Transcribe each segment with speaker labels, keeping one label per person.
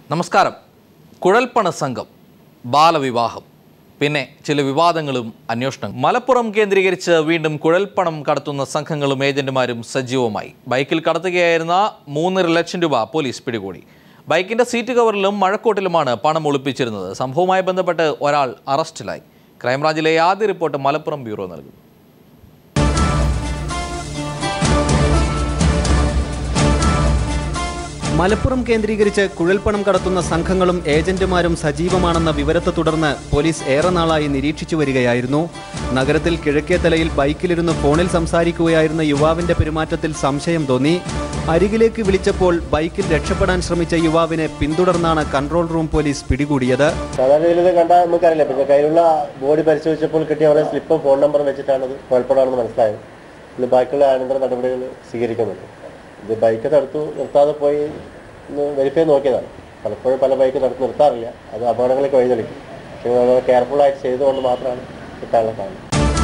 Speaker 1: നമസ്കാരം കുഴൽപ്പണ സംഘം ബാലവിവാഹം പിന്നെ ചില വിവാദങ്ങളും അന്വേഷണം മലപ്പുറം കേന്ദ്രീകരിച്ച് വീണ്ടും കുഴൽപ്പണം കടത്തുന്ന സംഘങ്ങളും ഏജന്റുമാരും സജീവമായി ബൈക്കിൽ കടത്തുകയായിരുന്ന മൂന്നര ലക്ഷം രൂപ പോലീസ് പിടികൂടി ബൈക്കിന്റെ സീറ്റ് കവറിലും മഴക്കോട്ടിലുമാണ് പണം ഒളിപ്പിച്ചിരുന്നത് സംഭവവുമായി ബന്ധപ്പെട്ട് ഒരാൾ അറസ്റ്റിലായി ക്രൈംബ്രാഞ്ചിലെ ആദ്യ റിപ്പോർട്ട് മലപ്പുറം ബ്യൂറോ നൽകും
Speaker 2: മലപ്പുറം കേന്ദ്രീകരിച്ച് കുഴൽപ്പണം കടത്തുന്ന സംഘങ്ങളും ഏജന്റുമാരും സജീവമാണെന്ന വിവരത്തെ തുടർന്ന് പോലീസ് ഏറെ നാളായി നിരീക്ഷിച്ചു വരികയായിരുന്നു നഗരത്തിൽ കിഴക്കേത്തലയിൽ ബൈക്കിലിരുന്ന് ഫോണിൽ സംസാരിക്കുകയായിരുന്ന യുവാവിന്റെ പെരുമാറ്റത്തിൽ സംശയം തോന്നി അരികിലേക്ക് വിളിച്ചപ്പോൾ ബൈക്കിൽ രക്ഷപ്പെടാൻ ശ്രമിച്ച യുവാവിനെ പിന്തുടർന്നാണ് കൺട്രോൾ റൂം പോലീസ് പിടികൂടിയത്
Speaker 3: സാധാരണ ഇതിൽ ഇത് കണ്ടാൽ നമുക്കറിയില്ല പിന്നെ കയ്യിലുള്ള ബോഡി പരിശോധിച്ചപ്പോൾ കിട്ടിയ അവരുടെ സ്ലിപ്പും ഫോൺ നമ്പറും വെച്ചിട്ടാണ് ഇത് കുഴപ്പമാണെന്ന് മനസ്സിലായത് ഇത് ബാക്കിയുള്ള അനന്തര നടപടികൾ സ്വീകരിക്കുന്നുണ്ട് ഇത് ബൈക്ക് തടുത്തു നിർത്താതെ പോയി ഒന്ന് വെരിഫൈ നോക്കിയതാണ് പലപ്പോഴും പല ബൈക്ക് തടുത്ത് നിർത്താറില്ല അത് അപകടങ്ങൾക്ക് വഴിതെളിക്കും പക്ഷേ നമ്മൾ കെയർഫുൾ ആയിട്ട് ചെയ്തുകൊണ്ട് മാത്രമാണ് കിട്ടാനുള്ള കാരണം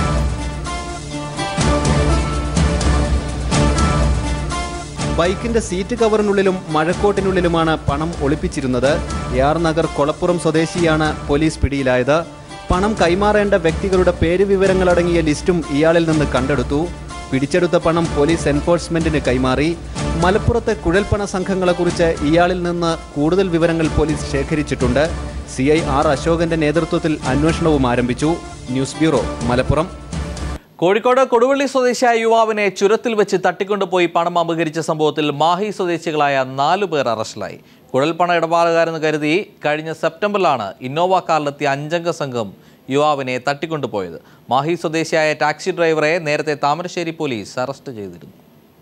Speaker 2: ബൈക്കിന്റെ സീറ്റ് കവറിനുള്ളിലും മഴക്കോട്ടിനുള്ളിലുമാണ് പണം ഒളിപ്പിച്ചിരുന്നത് യാർ നഗർ കൊളപ്പുറം സ്വദേശിയാണ് പോലീസ് പിടിയിലായത് പണം കൈമാറേണ്ട വ്യക്തികളുടെ പേര് വിവരങ്ങളടങ്ങിയ ലിസ്റ്റും ഇയാളിൽ നിന്ന് കണ്ടെടുത്തു പിടിച്ചെടുത്ത പണം പോലീസ് എൻഫോഴ്സ്മെന്റിന് കൈമാറി മലപ്പുറത്തെ കുഴൽപ്പണ സംഘങ്ങളെക്കുറിച്ച് ഇയാളിൽ നിന്ന് കൂടുതൽ വിവരങ്ങൾ പോലീസ് ശേഖരിച്ചിട്ടുണ്ട് സി ഐ ആർ അശോകന്റെ നേതൃത്വത്തിൽ അന്വേഷണവും ആരംഭിച്ചു ന്യൂസ് ബ്യൂറോ മലപ്പുറം
Speaker 1: കോഴിക്കോട് കൊടുവള്ളി സ്വദേശിയായ യുവാവിനെ ചുരത്തിൽ വെച്ച് തട്ടിക്കൊണ്ടുപോയി പണം അപഹരിച്ച സംഭവത്തിൽ മാഹി സ്വദേശികളായ നാലു പേർ അറസ്റ്റിലായി കുഴൽപ്പണ ഇടപാടുകാരെന്ന് കരുതി കഴിഞ്ഞ സെപ്റ്റംബറിലാണ് ഇന്നോവ കാറിലെത്തിയ അഞ്ചംഗ സംഘം യുവാവിനെ തട്ടിക്കൊണ്ടുപോയത് മാഹി സ്വദേശിയായ ടാക്സി ഡ്രൈവറെ നേരത്തെ താമരശ്ശേരി പോലീസ് അറസ്റ്റ് ചെയ്തിരുന്നു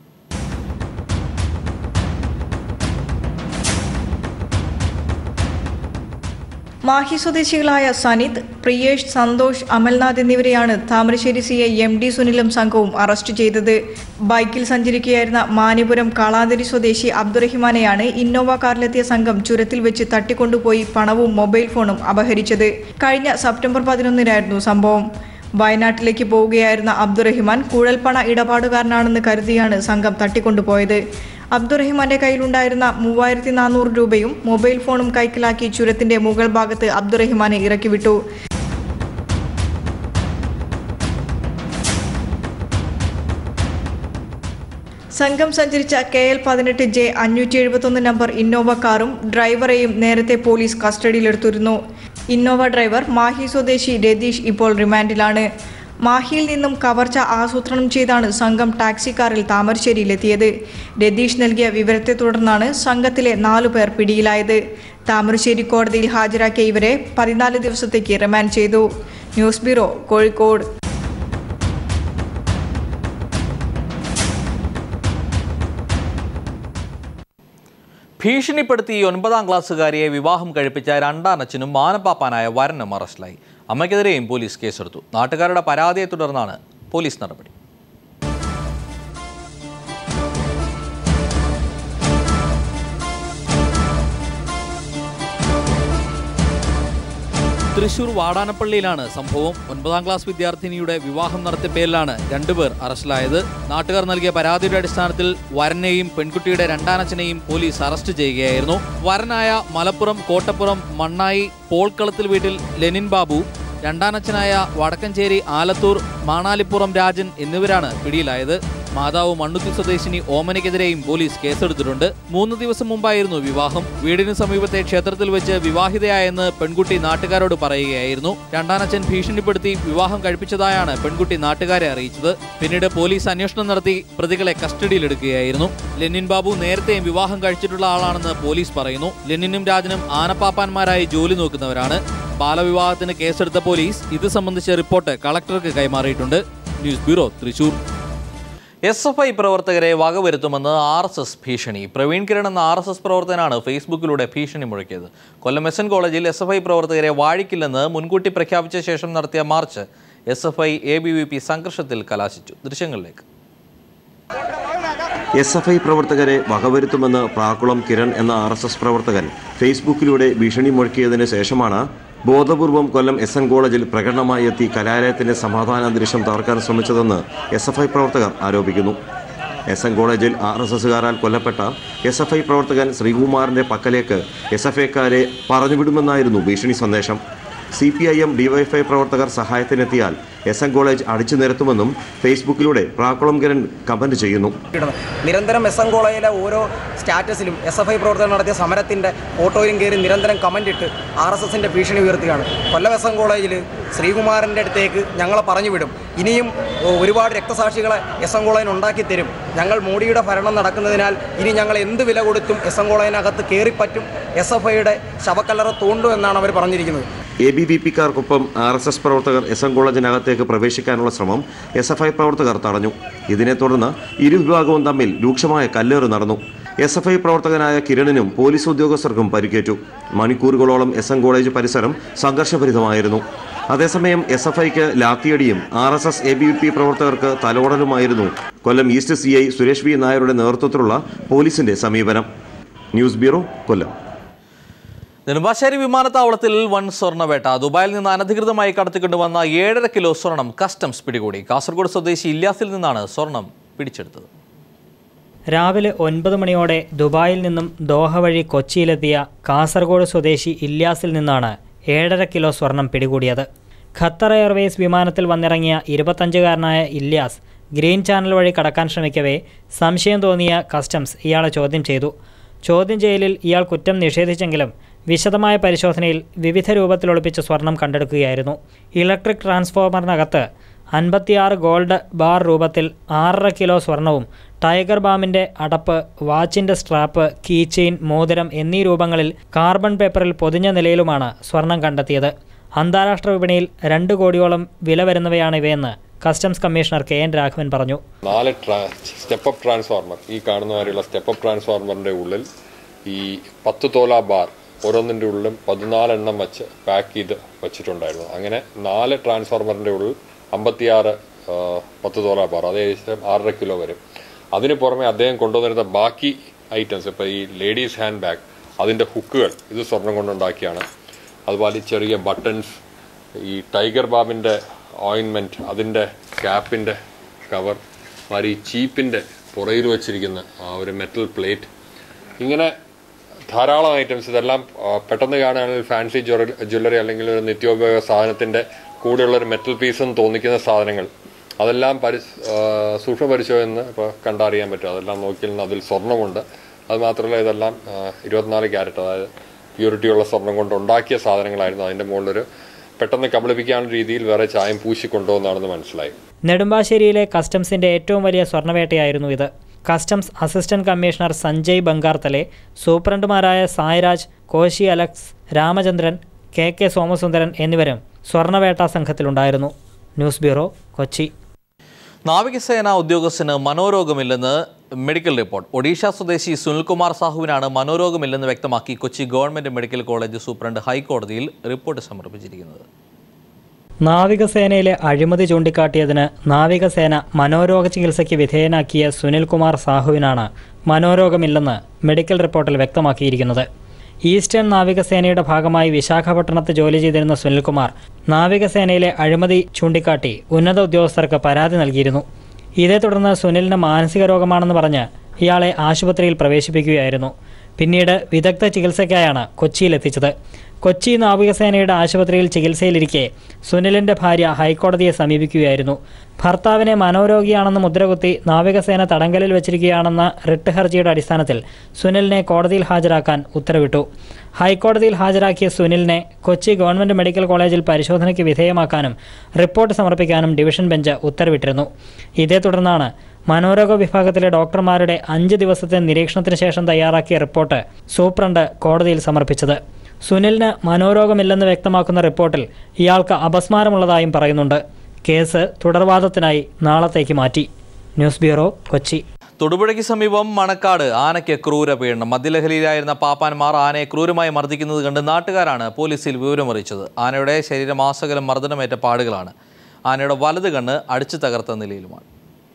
Speaker 4: മാഹി സ്വദേശികളായ സനിത് പ്രിയേഷ് സന്തോഷ് അമൽനാഥ് എന്നിവരെയാണ് Thamarassery C I M D സുനിലും സംഘവും അറസ്റ്റ് ചെയ്തത് ബൈക്കിൽ സഞ്ചരിക്കുകയായിരുന്ന മാനിപുരം കാളാതിരി സ്വദേശി അബ്ദുറഹിമാനെയാണ് ഇന്നോവ കാറിലെത്തിയ സംഘം ചുരത്തിൽ വെച്ച് തട്ടിക്കൊണ്ടുപോയി പണവും മൊബൈൽ ഫോണും അപഹരിച്ചത് കഴിഞ്ഞ സെപ്റ്റംബർ പതിനൊന്നിനായിരുന്നു സംഭവം വയനാട്ടിലേക്ക് പോവുകയായിരുന്ന അബ്ദുറഹിമാൻ കുഴൽപ്പണ ഇടപാടുകാരനാണെന്ന് കരുതിയാണ് സംഘം തട്ടിക്കൊണ്ടുപോയത് അബ്ദുറഹിമാന്റെ കയ്യിലുണ്ടായിരുന്ന മൂവായിരത്തി നാനൂറ് രൂപയും മൊബൈൽ ഫോണും കൈക്കലാക്കി ചുരത്തിന്റെ മുകൾ ഭാഗത്ത് അബ്ദുറഹിമാനെ ഇറക്കിവിട്ടു സംഘം സഞ്ചരിച്ച കെ എൽ പതിനെട്ട് ജെ അഞ്ഞൂറ്റി എഴുപത്തൊന്ന് നമ്പർ ഇന്നോവ കാറും ഡ്രൈവറെയും നേരത്തെ പോലീസ് കസ്റ്റഡിയിലെടുത്തിരുന്നു ഇന്നോവ ഡ്രൈവർ മാഹി സ്വദേശി രതീഷ് ഇപ്പോൾ റിമാൻഡിലാണ് മാഹിയിൽ നിന്നും കവർച്ച ആസൂത്രണം ചെയ്താണ് സംഘം ടാക്സി കാറിൽ താമരശ്ശേരിയിലെത്തിയത് രതീഷ് നൽകിയ വിവരത്തെ തുടർന്നാണ് സംഘത്തിലെ നാലു പേർ പിടിയിലായത് താമരശ്ശേരി കോടതിയിൽ ഹാജരാക്കിയ ഇവരെ പതിനാല് ദിവസത്തേക്ക് റിമാൻഡ് ചെയ്തു ന്യൂസ് ബ്യൂറോ കോഴിക്കോട്
Speaker 1: ഭീഷണിപ്പെടുത്തി ഒൻപതാം ക്ലാസ്സുകാരിയെ വിവാഹം കഴിപ്പിച്ച രണ്ടാനച്ഛനും മാനപ്പാപ്പാനായ വരനും അറസ്റ്റിലായി അമ്മയ്ക്കെതിരെയും പോലീസ് കേസെടുത്തു നാട്ടുകാരുടെ പരാതിയെ തുടർന്നാണ് പോലീസ് നടപടി തൃശൂർ വാടാനപ്പള്ളിയിലാണ് സംഭവം ഒൻപതാം ക്ലാസ് വിദ്യാർത്ഥിനിയുടെ വിവാഹം നടത്തിയ പേരിലാണ് രണ്ടുപേർ അറസ്റ്റിലായത് നാട്ടുകാർ നൽകിയ പരാതിയുടെ അടിസ്ഥാനത്തിൽ വരനെയും പെൺകുട്ടിയുടെ രണ്ടാനച്ഛനെയും പോലീസ് അറസ്റ്റ് ചെയ്യുകയായിരുന്നു വരനായ മലപ്പുറം കോട്ടപ്പുറം മണ്ണായി പോൾക്കളത്തിൽ വീട്ടിൽ ലെനിൻ ബാബു രണ്ടാനച്ഛനായ വടക്കഞ്ചേരി ആലത്തൂർ മാണാലിപ്പുറം രാജൻ എന്നിവരാണ് പിടിയിലായത് മാതാവ് മണ്ണുത്തി സ്വദേശിനി ഓമനയ്ക്കെതിരെയും പോലീസ് കേസെടുത്തിട്ടുണ്ട് മൂന്ന് ദിവസം മുമ്പായിരുന്നു വിവാഹം വീടിന് സമീപത്തെ ക്ഷേത്രത്തിൽ വെച്ച് വിവാഹിതയായെന്ന് പെൺകുട്ടി നാട്ടുകാരോട് പറയുകയായിരുന്നു രണ്ടാനച്ഛൻ ഭീഷണിപ്പെടുത്തി വിവാഹം കഴിപ്പിച്ചതായാണ് പെൺകുട്ടി നാട്ടുകാരെ അറിയിച്ചത് പിന്നീട് പോലീസ് അന്വേഷണം നടത്തി പ്രതികളെ കസ്റ്റഡിയിലെടുക്കുകയായിരുന്നു ലെനിൻ ബാബു നേരത്തെയും വിവാഹം കഴിച്ചിട്ടുള്ള ആളാണെന്ന് പോലീസ് പറയുന്നു ലെനിനും രാജനും ആനപ്പാപ്പാന്മാരായി ജോലി നോക്കുന്നവരാണ് ബാലവിവാഹത്തിന് കേസെടുത്ത പോലീസ് ഇത് സംബന്ധിച്ച റിപ്പോർട്ട് കളക്ടർക്ക് കൈമാറിയിട്ടുണ്ട് news bureau Thrissur S F I പ്രവർത്തകരെ വകവരുത്തുമെന്ന് ആർ എസ് എസ് ഭീഷണി പ്രവീൺ കിരൺ എന്ന ആർ എസ് എസ് പ്രവർത്തകനാണ് ഫേസ്ബുക്കിലൂടെ ഭീഷണി മുഴക്കിയത് കൊല്ലം എസ് എൻ കോളേജിൽ എസ് എഫ് ഐ പ്രവർത്തകരെ വാഴിക്കില്ലെന്ന് മുൻകൂട്ടി പ്രഖ്യാപിച്ച ശേഷം നടത്തിയ march S F I A B V P സംഘർഷത്തിൽ കലാശിച്ചു ദൃശ്യങ്ങളിലേക്ക്
Speaker 5: എസ് എഫ് ഐ പ്രവർത്തകരെ വകവരുത്തുമെന്ന് പ്രാക്കുളം കിരൺ എന്ന ആർ എസ് എസ് പ്രവർത്തകൻ ഫേസ്ബുക്കിലൂടെ ഭീഷണി മുഴക്കിയതിന് ശേഷമാണ് ബോധപൂർവം കൊല്ലം എസ് എൻ കോളേജിൽ പ്രകടനമായി എത്തി കലാലയത്തിന്റെ സമാധാന അന്തരീക്ഷം തകർക്കാൻ ശ്രമിച്ചതെന്ന് എസ് എഫ് ഐ പ്രവർത്തകർ ആരോപിക്കുന്നു എസ് എൻ കോളേജിൽ ആർ എസ് എസുകാരാൽ കൊല്ലപ്പെട്ട എസ് എഫ് ഐ പ്രവർത്തകൻ ശ്രീകുമാറിന്റെ പക്കലേക്ക് എസ് എഫ് ഐക്കാരെ പറഞ്ഞുവിടുമെന്നായിരുന്നു ഭീഷണി സന്ദേശം C P I M DYFI പ്രവർത്തകർ സഹായത്തിനെത്തിയാൽ എസ് എൻ കോളേജ് അടിച്ചു നിരത്തുമെന്നും ഫേസ്ബുക്കിലൂടെ പ്രാക്കുളം കിരൺ കമന്റ് ചെയ്യുന്നു
Speaker 6: ഇടുന്നത് നിരന്തരം എസ് എൻ കോളേജിലെ ഓരോ സ്റ്റാറ്റസിലും എസ് എഫ് ഐ പ്രവർത്തകർ നടത്തിയ സമരത്തിൻ്റെ ഫോട്ടോയിലും കയറി നിരന്തരം കമൻ്റ് ഇട്ട് ആർ എസ് എസിൻ്റെ ഭീഷണി ഉയർത്തുകയാണ് കൊല്ലം എസ് എൻ കോളേജിൽ ശ്രീകുമാറിൻ്റെ അടുത്തേക്ക് ഞങ്ങളെ പറഞ്ഞു വിടും ഇനിയും ഒ- ഒരുപാട് രക്തസാക്ഷികളെ എസ് എൻ കോളേജിന് ഉണ്ടാക്കി തരും ഞങ്ങൾ മോഡിയുടെ ഭരണം നടക്കുന്നതിനാൽ ഇനി ഞങ്ങൾ എന്ത് വില കൊടുത്തും എസ് എൻ കോളേജിനകത്ത് കയറിപ്പറ്റും എസ് എഫ് ഐയുടെ ശവക്കല്ലറ തോണ്ടും എന്നാണ് അവർ പറഞ്ഞിരിക്കുന്നത്
Speaker 5: എ ബി വി പിക്കാർക്കൊപ്പം ആർ എസ് എസ് പ്രവർത്തകർ എസ് എൻ കോളേജിനകത്തേക്ക് പ്രവേശിക്കാനുള്ള ശ്രമം എസ് എഫ് ഐ പ്രവർത്തകർ തടഞ്ഞു ഇതിനെ തുടർന്ന് ഇരുവിഭാഗവും തമ്മിൽ രൂക്ഷമായ കല്ലേറ് നടന്നു എസ് എഫ് ഐ പ്രവർത്തകനായ കിരണിനും പോലീസ് ഉദ്യോഗസ്ഥർക്കും പരിക്കേറ്റു മണിക്കൂറുകളോളം എസ് എൻ കോളേജ് പരിസരം സംഘർഷഭരിതമായിരുന്നു അതേസമയം എസ് എഫ് ഐക്ക് ലാത്തിയടിയും R S S A B V P പ്രവർത്തകർക്ക് തലോടലുമായിരുന്നു Kollam east C I Suresh V നായരുടെ നേതൃത്വത്തിലുള്ള പോലീസിന്റെ സമീപനം ന്യൂസ് ബ്യൂറോ കൊല്ലം
Speaker 1: നെടുമ്പാശ്ശേരി വിമാനത്താവളത്തിൽ വൻ സ്വർണ്ണവേട്ട ദുബായിൽ നിന്ന് അനധികൃതമായി കടത്തിക്കൊണ്ടുവന്ന ഏഴര കിലോ സ്വർണം കസ്റ്റംസ് പിടികൂടി കാസർഗോഡ് സ്വദേശി ഇല്യാസിൽ നിന്നാണ് സ്വർണം പിടിച്ചെടുത്തത്
Speaker 7: രാവിലെ ഒൻപത് മണിയോടെ ദുബായിൽ നിന്നും ദോഹ വഴി കൊച്ചിയിലെത്തിയ കാസർഗോഡ് സ്വദേശി ഇല്യാസിൽ നിന്നാണ് ഏഴര കിലോ സ്വർണം പിടികൂടിയത് ഖത്തർ എയർവേസ് വിമാനത്തിൽ വന്നിറങ്ങിയ ഇരുപത്തഞ്ചുകാരനായ ഇല്യാസ് ഗ്രീൻ ചാനൽ വഴി കടക്കാൻ ശ്രമിക്കവേ സംശയം തോന്നിയ കസ്റ്റംസ് ഇയാളെ ചോദ്യം ചെയ്തു ചോദ്യം ചെയ്യലിൽ ഇയാൾ കുറ്റം നിഷേധിച്ചെങ്കിലും വിശദമായ പരിശോധനയിൽ വിവിധ രൂപത്തിൽ ഒളിപ്പിച്ച സ്വർണം കണ്ടെടുക്കുകയായിരുന്നു ഇലക്ട്രിക് ട്രാൻസ്ഫോമറിനകത്ത് അൻപത്തിയാറ് ഗോൾഡ് ബാർ രൂപത്തിൽ ആറര കിലോ സ്വർണവും ടൈഗർ ബാമിൻ്റെ അടപ്പ് വാച്ചിൻ്റെ സ്ട്രാപ്പ് കീ ചെയിൻ മോതിരം എന്നീ രൂപങ്ങളിൽ കാർബൺ പേപ്പറിൽ പൊതിഞ്ഞ നിലയിലുമാണ് സ്വർണം കണ്ടെത്തിയത് അന്താരാഷ്ട്ര വിപണിയിൽ രണ്ട് കോടിയോളം വില വരുന്നവയാണ് ഇവയെന്ന് customs commissioner K N Raghavan പറഞ്ഞു
Speaker 8: നാല് ട്രാ സ്റ്റെപ്പ് അപ്പ് ട്രാൻസ്ഫോർമർ ഈ കാണുന്ന മാതിരിയുള്ള സ്റ്റെപ്പ് അപ്പ് ട്രാൻസ്ഫോർമറിന്റെ ഉള്ളിൽ ഈ പത്ത് തോല ബാർ ഓരോന്നിൻ്റെ ഉള്ളിലും പതിനാലെണ്ണം വെച്ച് പാക്ക് ചെയ്ത് വെച്ചിട്ടുണ്ടായിരുന്നു അങ്ങനെ നാല് ട്രാൻസ്ഫോർമറിന്റെ ഉള്ളിൽ അമ്പത്തിയാറ് ആ, പത്ത് തോല ബാർ അത് ഏകദേശം ആറര കിലോ വരും അതിന് പുറമെ അദ്ദേഹം കൊണ്ടുവന്നിരുന്ന ബാക്കി ഐറ്റംസ് ഇപ്പോൾ ഈ ലേഡീസ് ഹാൻഡ് ബാഗ് അതിൻ്റെ ഹുക്കുകൾ ഇത് സ്വർണം കൊണ്ടുണ്ടാക്കിയാണ് അതുപോലെ ഈ ചെറിയ ബട്ടൺസ് ഈ ടൈഗർ ബാബിൻ്റെ ഓയിൻമെൻറ്റ് അതിൻ്റെ ക്യാപ്പിൻ്റെ കവർ മാതിരി ഈ ചീപ്പിൻ്റെ പുറയിൽ വെച്ചിരിക്കുന്ന ആ ഒരു മെറ്റൽ പ്ലേറ്റ് ഇങ്ങനെ ധാരാളം ഐറ്റംസ് ഇതെല്ലാം ആ, പെട്ടെന്ന് കാണുകയാണെങ്കിൽ ഫാൻസി ജ്വല്ലറി അല്ലെങ്കിൽ ഒരു നിത്യോപയോഗ സാധനത്തിൻ്റെ കൂടെയുള്ള ഒരു മെറ്റൽ പീസ് എന്ന് തോന്നിക്കുന്ന സാധനങ്ങൾ അതെല്ലാം പരി ആ, സൂക്ഷ്മ പരിശോധന ഇപ്പോൾ കണ്ടറിയാൻ പറ്റും അതെല്ലാം നോക്കിയാൽ അതിൽ സ്വർണ്ണമുണ്ട് അത് മാത്രമല്ല ഇതെല്ലാം ആ, ഇരുപത്തിനാല് ക്യാരറ്റ് അതായത് പ്യൂരിറ്റിയുള്ള സ്വർണം കൊണ്ട് ഉണ്ടാക്കിയ സാധനങ്ങളായിരുന്നു അതിൻ്റെ മുകളിലൊരു പെട്ടെന്ന് കബളിപ്പിക്കാനുള്ള രീതിയിൽ വേറെ ചായം പൂശി കൊണ്ടുവന്നാണെന്ന് മനസ്സിലായി
Speaker 7: നെടുമ്പാശ്ശേരിയിലെ കസ്റ്റംസിന്റെ ഏറ്റവും വലിയ സ്വർണ്ണവേട്ടയായിരുന്നു ഇത് customs assistant commissioner Sanjay Bangarthale സൂപ്രണ്ടുമാരായ Sairaj Koshy Alex Ramachandran K K Somasundaran എന്നിവരും സ്വർണ്ണവേട്ട സംഘത്തിലുണ്ടായിരുന്നു ന്യൂസ് ബ്യൂറോ കൊച്ചി
Speaker 1: നാവികസേന ഉദ്യോഗസ്ഥന് മനോരോഗമില്ലെന്ന് മെഡിക്കൽ റിപ്പോർട്ട് ഒഡീഷ സ്വദേശി സുനിൽകുമാർ സാഹുവിനാണ് മനോരോഗമില്ലെന്ന് വ്യക്തമാക്കി Kochi government medical college superintendent ഹൈക്കോടതിയിൽ റിപ്പോർട്ട് സമർപ്പിച്ചിരിക്കുന്നത്
Speaker 7: നാവികസേനയിലെ അഴിമതി ചൂണ്ടിക്കാട്ടിയതിന് നാവികസേന മനോരോഗ ചികിത്സയ്ക്ക് വിധേയനാക്കിയ സുനിൽകുമാർ സാഹുവിനാണ് മനോരോഗമില്ലെന്ന് മെഡിക്കൽ റിപ്പോർട്ടിൽ വ്യക്തമാക്കിയിരിക്കുന്നത് ഈസ്റ്റേൺ നാവികസേനയുടെ ഭാഗമായി വിശാഖപട്ടണത്ത് ജോലി ചെയ്തിരുന്ന സുനിൽകുമാർ നാവികസേനയിലെ അഴിമതി ചൂണ്ടിക്കാട്ടി ഉന്നത ഉദ്യോഗസ്ഥർക്ക് പരാതി നൽകിയിരുന്നു ഇതേ തുടർന്ന് സുനിലിന് മാനസിക രോഗമാണെന്ന് പറഞ്ഞ് ഇയാളെ ആശുപത്രിയിൽ പ്രവേശിപ്പിക്കുകയായിരുന്നു പിന്നീട് വിദഗ്ധ ചികിത്സയ്ക്കായാണ് കൊച്ചിയിലെത്തിച്ചത് കൊച്ചി നാവികസേനയുടെ ആശുപത്രിയിൽ ചികിത്സയിലിരിക്കെ സുനിലിന്റെ ഭാര്യ ഹൈക്കോടതിയെ സമീപിക്കുകയായിരുന്നു ഭർത്താവിനെ മനോരോഗിയാണെന്ന് മുദ്രകുത്തി നാവികസേന തടങ്കലിൽ വെച്ചിരിക്കുകയാണെന്ന റിട്ട് ഹർജിയുടെ അടിസ്ഥാനത്തിൽ സുനിലിനെ കോടതിയിൽ ഹാജരാക്കാൻ ഉത്തരവിട്ടു ഹൈക്കോടതിയിൽ ഹാജരാക്കിയ സുനിലിനെ കൊച്ചി ഗവൺമെന്റ് മെഡിക്കൽ കോളേജിൽ പരിശോധനയ്ക്ക് വിധേയമാക്കാനും റിപ്പോർട്ട് സമർപ്പിക്കാനും ഡിവിഷൻ ബെഞ്ച് ഉത്തരവിട്ടിരുന്നു ഇതേ തുടർന്നാണ് മനോരോഗ വിഭാഗത്തിലെ ഡോക്ടർമാരുടെ അഞ്ച് ദിവസത്തെ നിരീക്ഷണത്തിന് ശേഷം തയ്യാറാക്കിയ റിപ്പോർട്ട് സൂപ്രണ്ട് കോടതിയിൽ സമർപ്പിച്ചത് സുനിലിന് മനോരോഗമില്ലെന്ന് വ്യക്തമാക്കുന്ന റിപ്പോർട്ടിൽ ഇയാൾക്ക് അപസ്മാരമുള്ളതായും പറയുന്നുണ്ട് കേസ് തുടർവാദത്തിനായി നാളത്തേക്ക് മാറ്റി ന്യൂസ് ബ്യൂറോ കൊച്ചി
Speaker 1: തൊടുപുഴയ്ക്ക് സമീപം മണക്കാട് ആനയ്ക്ക് ക്രൂര പീഡനം മദ്യലഹരിയിലായിരുന്ന പാപ്പാന്മാർ ആനയെ ക്രൂരമായി മർദ്ദിക്കുന്നത് കണ്ട് നാട്ടുകാരാണ് പോലീസിൽ വിവരമറിയിച്ചത് ആനയുടെ ശരീരമാസകലം മർദ്ദനമേറ്റ പാടുകളാണ് ആനയുടെ വലത് കണ്ണ് അടിച്ചു തകർത്ത നിലയിലുമാണ്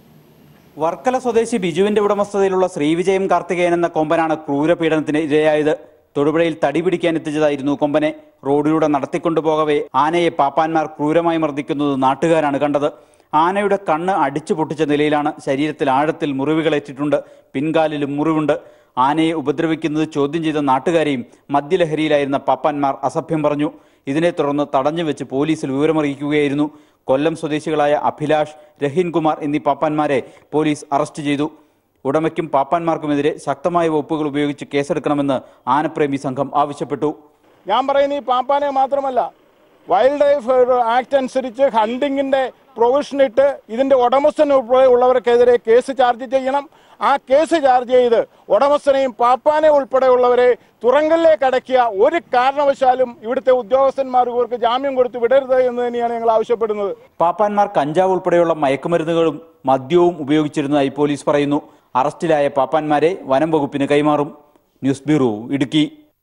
Speaker 9: വർക്കല സ്വദേശി ബിജുവിന്റെ ഉടമസ്ഥതയിലുള്ള ശ്രീവിജയം കാർത്തികേയൻ എന്ന കൊമ്പനാണ് ക്രൂരപീഡനത്തിന് ഇരയായത് തൊടുപുഴയിൽ തടി പിടിക്കാൻ എത്തിച്ചതായിരുന്നു കൊമ്പനെ റോഡിലൂടെ നടത്തിക്കൊണ്ടുപോകവേ ആനയെ പാപ്പാന്മാർ ക്രൂരമായി മർദ്ദിക്കുന്നത് നാട്ടുകാരാണ് കണ്ടത് ആനയുടെ കണ്ണ് അടിച്ചു പൊട്ടിച്ച നിലയിലാണ് ശരീരത്തിൽ ആഴത്തിൽ മുറിവുകളേറ്റിട്ടുണ്ട് പിൻകാലിലും മുറിവുണ്ട് ആനയെ ഉപദ്രവിക്കുന്നത് ചോദ്യം ചെയ്ത നാട്ടുകാരെയും മദ്യലഹരിയിലായിരുന്ന പാപ്പാന്മാർ അസഭ്യം പറഞ്ഞു ഇതിനെ തുടർന്ന് തടഞ്ഞു വെച്ച് പോലീസിൽ വിവരമറിയിക്കുകയായിരുന്നു കൊല്ലം സ്വദേശികളായ അഭിലാഷ് രഹീൻകുമാർ എന്നീ പാപ്പാന്മാരെ പോലീസ് അറസ്റ്റ് ചെയ്തു ഉടമയ്ക്കും പാപ്പാന്മാർക്കുമെതിരെ ശക്തമായ വകുപ്പുകൾ ഉപയോഗിച്ച് കേസെടുക്കണമെന്ന് ആനപ്രേമി സംഘം ആവശ്യപ്പെട്ടു
Speaker 10: ഞാൻ പറയുന്ന ഈ പാപ്പാനെ മാത്രമല്ല വൈൽഡ് ലൈഫ് ആക്ട് അനുസരിച്ച് ഹണ്ടിങ്ങിന്റെ പ്രൊവിഷൻ ഇട്ട് ഇതിന്റെ ഉടമസ്ഥൻ ഉൾപ്പെടെ ഉള്ളവർക്കെതിരെ കേസ് ചാർജ് ചെയ്യണം ആ കേസ് ചാർജ് ചെയ്ത് ഉടമസ്ഥനെയും പാപ്പാനെ ഉൾപ്പെടെയുള്ളവരെ തുറങ്കലിലേക്ക് അടക്കിയ ഒരു കാരണവശാലും ഇവിടുത്തെ ഉദ്യോഗസ്ഥന്മാർ ഇവർക്ക് ജാമ്യം കൊടുത്ത് വിടരുത് എന്ന് തന്നെയാണ് ഞങ്ങൾ ആവശ്യപ്പെടുന്നത്
Speaker 9: പാപ്പാന്മാർ കഞ്ചാവ് ഉൾപ്പെടെയുള്ള മയക്കുമരുന്നുകളും മദ്യവും ഉപയോഗിച്ചിരുന്നതായി പോലീസ് പറയുന്നു അറസ്റ്റിലായ പാപ്പാന്മാരെ വനം വകുപ്പിന് കൈമാറും ന്യൂസ് ബ്യൂറോ ഇടുക്കി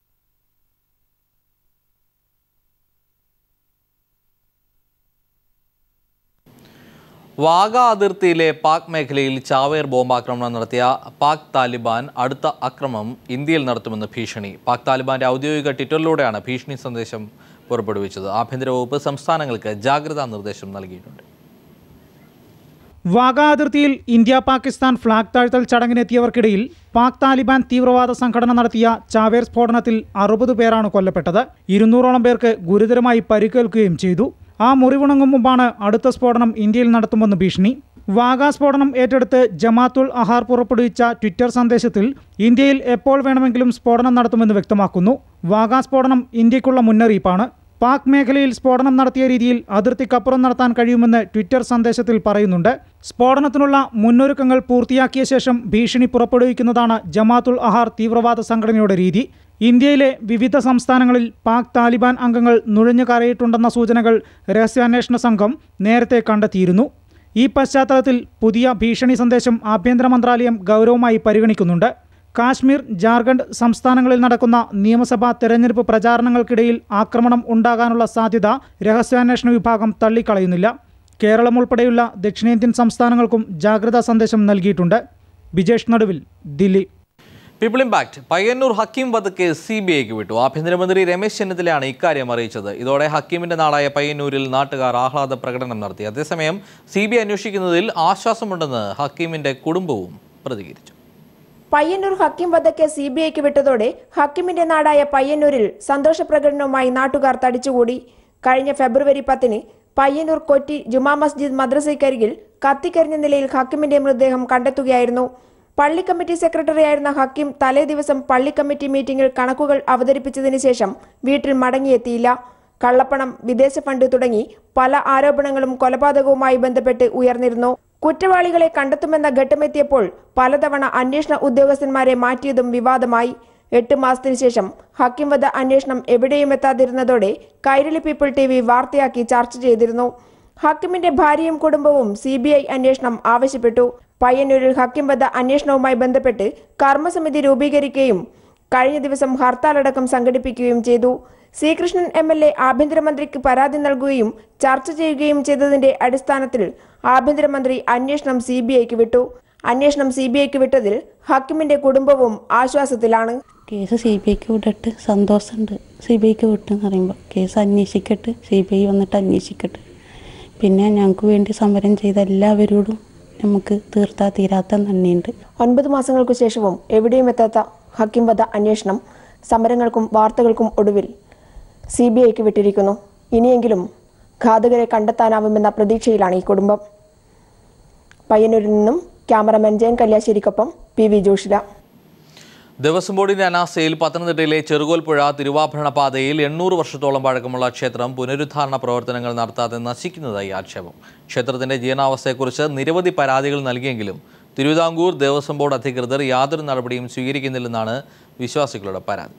Speaker 1: വാഗ അതിർത്തിയിലെ പാക് മേഖലയിൽ ചാവേർ ബോംബാക്രമണം നടത്തിയ പാക് താലിബാൻ അടുത്ത ആക്രമണം ഇന്ത്യയിൽ നടത്തുമെന്ന് ഭീഷണി പാക് താലിബാന്റെ ഔദ്യോഗിക ട്വിറ്ററിലൂടെയാണ് ഭീഷണി സന്ദേശം പുറപ്പെടുവിച്ചത് ആഭ്യന്തര വകുപ്പ് സംസ്ഥാനങ്ങൾക്ക് ജാഗ്രതാ നിർദ്ദേശം നൽകിയിട്ടുണ്ട്
Speaker 11: വാഗ അതിർത്തിയിൽ ഇന്ത്യ പാകിസ്ഥാൻ ഫ്ളാഗ് താഴ്ത്തൽ ചടങ്ങിനെത്തിയവർക്കിടയിൽ പാക് താലിബാൻ തീവ്രവാദ സംഘടന നടത്തിയ ചാവേർ സ്ഫോടനത്തിൽ അറുപത് പേരാണ് കൊല്ലപ്പെട്ടത് ഇരുന്നൂറോളം പേർക്ക് ഗുരുതരമായി പരിക്കേൽക്കുകയും ചെയ്തു ആ മുറിവുണങ്ങും മുമ്പാണ് അടുത്ത സ്ഫോടനം ഇന്ത്യയിൽ നടത്തുമെന്ന് ഭീഷണി വാഗ സ്ഫോടനം ഏറ്റെടുത്ത് ജമാത്തുൽ അഹാർ പുറപ്പെടുവിച്ച ട്വിറ്റർ സന്ദേശത്തിൽ ഇന്ത്യയിൽ എപ്പോൾ വേണമെങ്കിലും സ്ഫോടനം നടത്തുമെന്ന് വ്യക്തമാക്കുന്നു വാഗ സ്ഫോടനം ഇന്ത്യക്കുള്ള മുന്നറിയിപ്പാണ് പാക് മേഖലയിൽ സ്ഫോടനം നടത്തിയ രീതിയിൽ അതിർത്തിക്കപ്പുറം നടത്താൻ കഴിയുമെന്ന് ട്വിറ്റർ സന്ദേശത്തിൽ പറയുന്നുണ്ട് സ്ഫോടനത്തിനുള്ള മുന്നൊരുക്കങ്ങൾ പൂർത്തിയാക്കിയ ശേഷം ഭീഷണി പുറപ്പെടുവിക്കുന്നതാണ് ജമാത്തുൽ അഹാർ തീവ്രവാദ സംഘടനയുടെ രീതി ഇന്ത്യയിലെ വിവിധ സംസ്ഥാനങ്ങളിൽ പാക് താലിബാൻ അംഗങ്ങൾ നുഴഞ്ഞു കയറിയിട്ടുണ്ടെന്ന സൂചനകൾ രഹസ്യാന്വേഷണ സംഘം നേരത്തെ കണ്ടെത്തിയിരുന്നു ഈ പശ്ചാത്തലത്തിൽ പുതിയ ഭീഷണി സന്ദേശം ആഭ്യന്തര മന്ത്രാലയം ഗൗരവമായി പരിഗണിക്കുന്നുണ്ട് കാശ്മീർ ജാർഖണ്ഡ് സംസ്ഥാനങ്ങളിൽ നടക്കുന്ന നിയമസഭാ തെരഞ്ഞെടുപ്പ് പ്രചാരണങ്ങൾക്കിടയിൽ ആക്രമണം ഉണ്ടാകാനുള്ള സാധ്യത രഹസ്യാന്വേഷണ വിഭാഗം തള്ളിക്കളയുന്നില്ല കേരളം ഉൾപ്പെടെയുള്ള ദക്ഷിണേന്ത്യൻ സംസ്ഥാനങ്ങൾക്കും ജാഗ്രതാ സന്ദേശം നൽകിയിട്ടുണ്ട് ബിജേഷ് നടുവിൽ ദില്ലി
Speaker 1: പീപ്പിൾ ഇമ്പാക്ട് പയ്യന്നൂർ ഹക്കീം വധക്കേസ് സി ബി ഐക്ക് വിട്ടു ആഭ്യന്തരമന്ത്രി രമേശ് ചെന്നിത്തലയാണ് ഇക്കാര്യം അറിയിച്ചത് ഇതോടെ ഹക്കീമിന്റെ നാടായ പയ്യന്നൂരിൽ നാട്ടുകാർ ആഹ്ലാദ പ്രകടനം നടത്തി അതേസമയം സി ബി ഐ അന്വേഷിക്കുന്നതിൽ ആശ്വാസമുണ്ടെന്ന് ഹക്കീമിന്റെ കുടുംബവും പ്രതികരിച്ചു
Speaker 12: പയ്യന്നൂർ ഹക്കിം വധക്കേസ് സി ബി ഐക്ക് വിട്ടതോടെ ഹക്കിമിന്റെ നാടായ പയ്യന്നൂരിൽ സന്തോഷ പ്രകടനവുമായി നാട്ടുകാർ തടിച്ചുകൂടി കഴിഞ്ഞ ഫെബ്രുവരി പത്തിന് പയ്യന്നൂർ കൊറ്റി ജുമാ മസ്ജിദ് മദ്രസയ്ക്കരികിൽ കത്തിക്കരിഞ്ഞ നിലയിൽ ഹക്കിമിന്റെ മൃതദേഹം കണ്ടെത്തുകയായിരുന്നു പള്ളി കമ്മിറ്റി സെക്രട്ടറിയായിരുന്ന ഹക്കിം തലേ ദിവസം പള്ളി കമ്മിറ്റി മീറ്റിംഗിൽ കണക്കുകൾ അവതരിപ്പിച്ചതിന് ശേഷം വീട്ടിൽ മടങ്ങിയെത്തിയില്ല കള്ളപ്പണം വിദേശ ഫണ്ട് തുടങ്ങി പല ആരോപണങ്ങളും കൊലപാതകവുമായി ബന്ധപ്പെട്ട് ഉയർന്നിരുന്നു കുറ്റവാളികളെ കണ്ടെത്തുമെന്ന ഘട്ടമെത്തിയപ്പോൾ പലതവണ അന്വേഷണ ഉദ്യോഗസ്ഥന്മാരെ മാറ്റിയതും വിവാദമായി എട്ട് മാസത്തിനു ശേഷം ഹക്കിം വധ അന്വേഷണം എവിടെയും എത്താതിരുന്നതോടെ കൈരളി പീപ്പിൾ ടി വി വാർത്തയാക്കി ചർച്ച ചെയ്തിരുന്നു ഹക്കിമിന്റെ ഭാര്യയും കുടുംബവും സി ബി ഐ അന്വേഷണം ആവശ്യപ്പെട്ടു പയ്യന്നൂരിൽ ഹക്കിം വധ അന്വേഷണവുമായി ബന്ധപ്പെട്ട് കർമ്മസമിതി രൂപീകരിക്കുകയും കഴിഞ്ഞ ദിവസം ഹർത്താലടക്കം സംഘടിപ്പിക്കുകയും ചെയ്തു C Krishnan M L A ആഭ്യന്തരമന്ത്രിക്ക് പരാതി നൽകുകയും ചർച്ച ചെയ്യുകയും ചെയ്തതിന്റെ അടിസ്ഥാനത്തിൽ ആഭ്യന്തരമന്ത്രി അന്വേഷണം സി ബി ഐക്ക് വിട്ടു അന്വേഷണം സി ബി ഐക്ക് വിട്ടതിൽ ഹക്കിമിന്റെ കുടുംബവും ആശ്വാസത്തിലാണ്
Speaker 13: കേസ് സി ബി ഐക്ക് വിട്ടിട്ട് സന്തോഷമുണ്ട് സി ബി ഐക്ക് വിട്ടെന്ന് പറയുമ്പോൾ കേസ് അന്വേഷിക്കട്ടെ സി ബി ഐ വന്നിട്ട് അന്വേഷിക്കട്ടെ പിന്നെ ഞങ്ങൾക്ക് വേണ്ടി സമരം ചെയ്ത എല്ലാവരോടും നമുക്ക് തീർത്താ തീരാത്ത നന്ദിയുണ്ട്
Speaker 12: ഒൻപത് മാസങ്ങൾക്കു ശേഷവും എവിടെയും എത്താത്ത ഹക്കിം വധ അന്വേഷണം സമരങ്ങൾക്കും വാർത്തകൾക്കും ഒടുവിൽ സി ബി ഐക്ക് വിട്ടിരിക്കുന്നു ഇനിയെങ്കിലും ഘാതകരെ കണ്ടെത്താനാവുമെന്ന പ്രതീക്ഷയിലാണ് ഈ കുടുംബം പയ്യന്നൂരിൽ നിന്നും ക്യാമറമാൻ ജയൻ കല്യാശ്ശേരിക്കൊപ്പം പി വി ജോഷില
Speaker 1: ദേവസ്വം ബോർഡിന്റെ അനാസയിൽ പത്തനംതിട്ടയിലെ ചെറുകോൽപ്പുഴ തിരുവാഭരണ പാതയിൽ എണ്ണൂറ് വർഷത്തോളം പഴക്കമുള്ള ക്ഷേത്രം പുനരുദ്ധാരണ പ്രവർത്തനങ്ങൾ നടത്താതെ നശിക്കുന്നതായി ആക്ഷേപം ക്ഷേത്രത്തിന്റെ ജീർണാവസ്ഥയെക്കുറിച്ച് നിരവധി പരാതികൾ നൽകിയെങ്കിലും തിരുവിതാംകൂർ ദേവസ്വം ബോർഡ് അധികൃതർ യാതൊരു നടപടിയും സ്വീകരിക്കുന്നില്ലെന്നാണ് വിശ്വാസികളുടെ പരാതി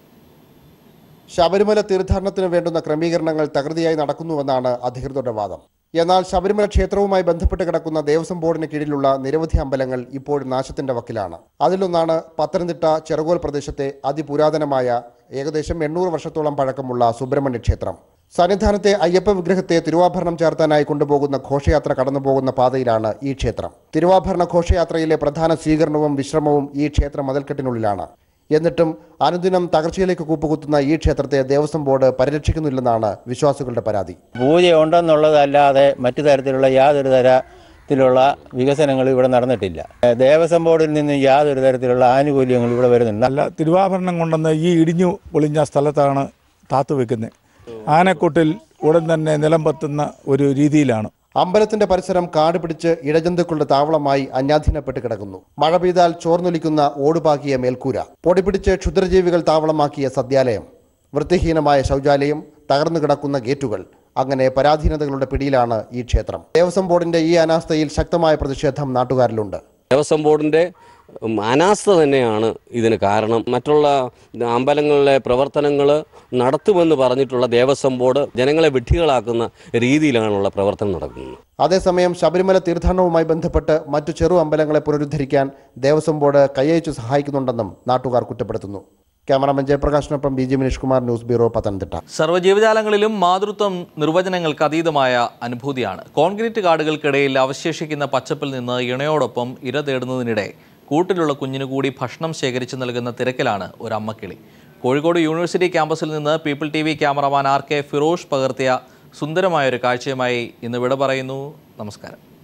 Speaker 14: ശബരിമല തീർത്ഥാടനത്തിന് വേണ്ടുന്ന ക്രമീകരണങ്ങൾ തകൃതിയായി നടക്കുന്നുവെന്നാണ് അധികൃതരുടെ വാദം എന്നാൽ ശബരിമല ക്ഷേത്രവുമായി ബന്ധപ്പെട്ട് കിടക്കുന്ന ദേവസ്വം ബോർഡിന് കീഴിലുള്ള നിരവധി അമ്പലങ്ങൾ ഇപ്പോഴും നാശത്തിന്റെ വക്കിലാണ് അതിലൊന്നാണ് പത്തനംതിട്ട ചെറുകോൽ പ്രദേശത്തെ അതിപുരാതനമായ ഏകദേശം എണ്ണൂറ് വർഷത്തോളം പഴക്കമുള്ള സുബ്രഹ്മണ്യ ക്ഷേത്രം സന്നിധാനത്തെ അയ്യപ്പ വിഗ്രഹത്തെ തിരുവാഭരണം ചേർത്താനായി കൊണ്ടുപോകുന്ന ഘോഷയാത്ര കടന്നുപോകുന്ന പാതയിലാണ് ഈ ക്ഷേത്രം തിരുവാഭരണ ഘോഷയാത്രയിലെ പ്രധാന സ്വീകരണവും വിശ്രമവും ഈ ക്ഷേത്ര മതിൽക്കെട്ടിനുള്ളിലാണ് എന്നിട്ടും അനുദിനം തകർച്ചയിലേക്ക് കൂപ്പുകുത്തുന്ന ഈ ക്ഷേത്രത്തെ ദേവസ്വം ബോർഡ് പരിരക്ഷിക്കുന്നില്ലെന്നാണ് വിശ്വാസികളുടെ പരാതി
Speaker 15: പൂജ ഉണ്ടെന്നുള്ളതല്ലാതെ മറ്റു തരത്തിലുള്ള യാതൊരു തര ത്തിലുള്ള വികസനങ്ങൾ ഇവിടെ നടന്നിട്ടില്ല ഏഹ് ദേവസ്വം ബോർഡിൽ നിന്ന് യാതൊരു തരത്തിലുള്ള ആനുകൂല്യങ്ങൾ ഇവിടെ വരുന്നില്ല
Speaker 16: അല്ല തിരുവാഭരണം കൊണ്ടുവന്ന് ഈ ഇടിഞ്ഞു പൊളിഞ്ഞ സ്ഥലത്താണ് താത്തു വെക്കുന്നത് ആനക്കൊട്ടിൽ ഉടൻ തന്നെ നിലം പത്തുന്ന ഒരു രീതിയിലാണ്
Speaker 14: അമ്പലത്തിന്റെ പരിസരം കാട് പിടിച്ച് ഇഴജന്തുക്കളുടെ താവളമായി അന്യാധീനപ്പെട്ട് കിടക്കുന്നു മഴ പെയ്താൽ ചോർന്നൊലിക്കുന്ന ഓടുപാക്കിയ മേൽക്കൂര പൊടിപിടിച്ച് ക്ഷുദ്രജീവികൾ താവളമാക്കിയ സദ്യാലയം വൃത്തിഹീനമായ ശൗചാലയം തകർന്നു കിടക്കുന്ന ഗേറ്റുകൾ അങ്ങനെ പരാധീനതകളുടെ പിടിയിലാണ് ഈ ക്ഷേത്രം ദേവസ്വം ബോർഡിന്റെ ഈ അനാസ്ഥയിൽ ശക്തമായ പ്രതിഷേധം നാട്ടുകാരിലുണ്ട്
Speaker 17: ദേവസ്വം ബോർഡിൻ്റെ ഉം, അനാസ്ഥ തന്നെയാണ് ഇതിന് കാരണം മറ്റുള്ള അമ്പലങ്ങളിലെ പ്രവർത്തനങ്ങൾ നടത്തുമെന്ന് പറഞ്ഞിട്ടുള്ള ദേവസ്വം ബോർഡ് ജനങ്ങളെ വിഡ്ഢികളാക്കുന്ന രീതിയിലാണുള്ള പ്രവർത്തനം നടക്കുന്നത്
Speaker 14: അതേസമയം ശബരിമല തീർത്ഥാടനവുമായി ബന്ധപ്പെട്ട് മറ്റു ചെറു അമ്പലങ്ങളെ പുനരുദ്ധരിക്കാൻ ദേവസ്വം ബോർഡ് കൈയച്ചു സഹായിക്കുന്നുണ്ടെന്നും നാട്ടുകാർ കുറ്റപ്പെടുത്തുന്നു ക്യാമറാമാൻ ജയപ്രകാശിനൊപ്പം B G Maneesh Kumar news bureau Pathanamthitta
Speaker 1: സർവ്വജീവജാലങ്ങളിലും മാതൃത്വം നിർവചനങ്ങൾക്ക് അതീതമായ അനുഭൂതിയാണ് കോൺക്രീറ്റ് കാടുകൾക്കിടയിൽ അവശേഷിക്കുന്ന പച്ചപ്പിൽ നിന്ന് ഇണയോടൊപ്പം ഇര തേടുന്നതിനിടെ കൂട്ടിലുള്ള കുഞ്ഞിനു കൂടി ഭക്ഷണം ശേഖരിച്ചു നൽകുന്ന തിരക്കിലാണ് ഒരു അമ്മക്കിളി കോഴിക്കോട് യൂണിവേഴ്സിറ്റി ക്യാമ്പസിൽ നിന്ന് people T V cameraman R K Firosh പകർത്തിയ സുന്ദരമായൊരു കാഴ്ചയുമായി ഇന്ന് വിട പറയുന്നു നമസ്കാരം